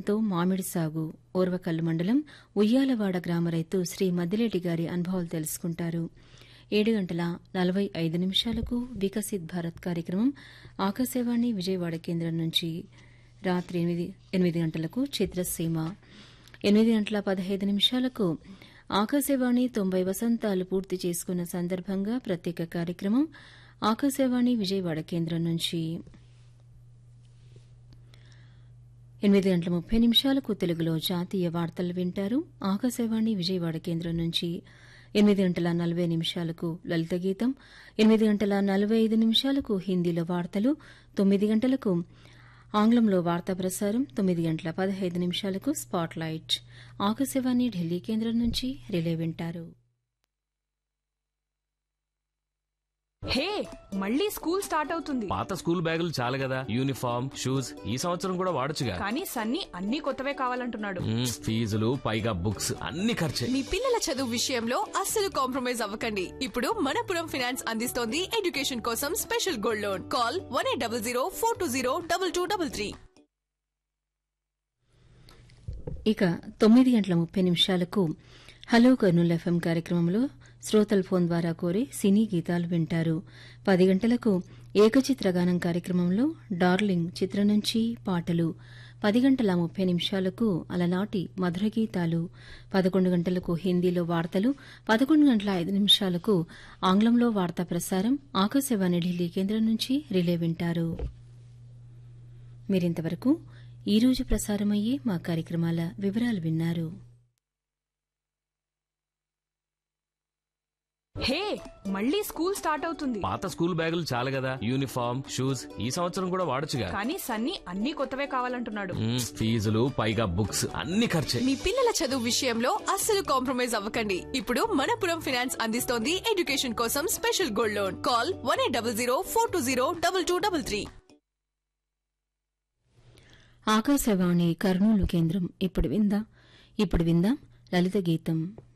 నీళ్లతో మామిడి సాగు ఓర్వకల్లు మండలం ఉయ్యాలవాడ గ్రామ రైతు శ్రీ మద్దిలేటి గారి అనుభవాలు తెలుసుకుంటారు ఏడు గంటల నలభై ఐదు నిమిషాలకు వికసిత్ భారత్ కార్యక్రమం ఆకాశవాణి విజయవాడ కేంద్రం నుంచి రాత్రి ఎనిమిది ఎనిమిది గంటలకు చిత్రసీమ ఎనిమిది గంటల పదహైదు నిమిషాలకు ఆకాశవాణి తొంభై వసంతాలు పూర్తి చేసుకున్న సందర్భంగా ప్రత్యేక కార్యక్రమం ఆకాశవాణి విజయవాడ కేంద్రం నుంచి ఎనిమిది గంటల ముప్పై నిమిషాలకు తెలుగులో జాతీయ వార్తలు వింటారు ఆకాశవాణి విజయవాడ కేంద్రం నుంచి ఎనిమిది గంటల నలభై నిమిషాలకు లలిత గీతం ఎనిమిది గంటల నలభై ఐదు నిమిషాలకు హిందీలో వార్తలు తొమ్మిది గంటలకు ఆంగ్లంలో వార్తా ప్రసారం తొమ్మిది గంటల పదహైదు నిమిషాలకు స్పాట్ లైట్ ఆకాశవాణి ఢిల్లీ కేంద్రం నుంచి రిలే వింటారు హే మళ్ళీ స్కూల్ స్టార్ట్ అవుతుంది పాత స్కూల్ బ్యాగులు చాలు కదా యూనిఫామ్ షూస్ ఈ సంవత్సరం కూడా వాడొచ్చుగా కానీ సన్నీ అన్ని కొత్తవే కావాలంటున్నాడు మ్మ్, ఫీజులు పైగా బుక్స్ అన్ని ఖర్చే మీ పిల్లల చదువు విషయంలో అస్సలు కాంప్రమైజ్ అవ్వకండి ఇప్పుడు మనపురం ఫైనాన్స్ అందిస్తోంది ఎడ్యుకేషన్ కోసం special gold loan call one eight double zero four two zero double two double three ఇక తొమ్మిది గంటల ముప్పై నిమిషాలకు హలో కర్నూలు ఎఫ్ఎం కార్యక్రమంలో శ్రోతల ఫోన్ ద్వారా కోరి సినీ గీతాలు వింటారు పది గంటలకు ఏకచిత్రగానం కార్యక్రమంలో డార్లింగ్ చిత్రం నుంచి పాటలు పది గంటల ముప్పై నిమిషాలకు అలనాటి మధుర గీతాలు పదకొండు గంటలకు హిందీలో వార్తలు పదకొండు గంటల ఐదు నిమిషాలకు ఆంగ్లంలో వార్తా ప్రసారం ఆకాశవాణి ఢిల్లీ కేంద్రం నుంచి రిలే వింటారు మీరింతవరకు ఈ రోజు ప్రసారమయ్యే మా కార్యక్రమాల వివరాలు విన్నారు హే మళ్ళీ స్కూల్ స్టార్ట్ అవుతుంది పాత స్కూల్ బ్యాగులు చాలు కదా యూనిఫామ్ షూస్ ఈ సంవత్సరం కూడా వాడొచ్చుగా కానీ సన్నీ అన్ని కొత్తవే కావాలంటున్నాడు మ్మ్, ఫీజులు పైగా బుక్స్ అన్ని ఖర్చే మీ పిల్లల చదువు విషయంలో అస్సలు కాంప్రమైజ్ అవ్వకండి ఇప్పుడు మనపురం ఫైనాన్స్ అందిస్తోంది ఎడ్యుకేషన్ కోసం special gold loan call one eight double zero four two zero double two double three Akashvani Kurnool కేంద్రం ఇప్పుడు విందాం ఇప్పుడు విందాం లలిత గీతం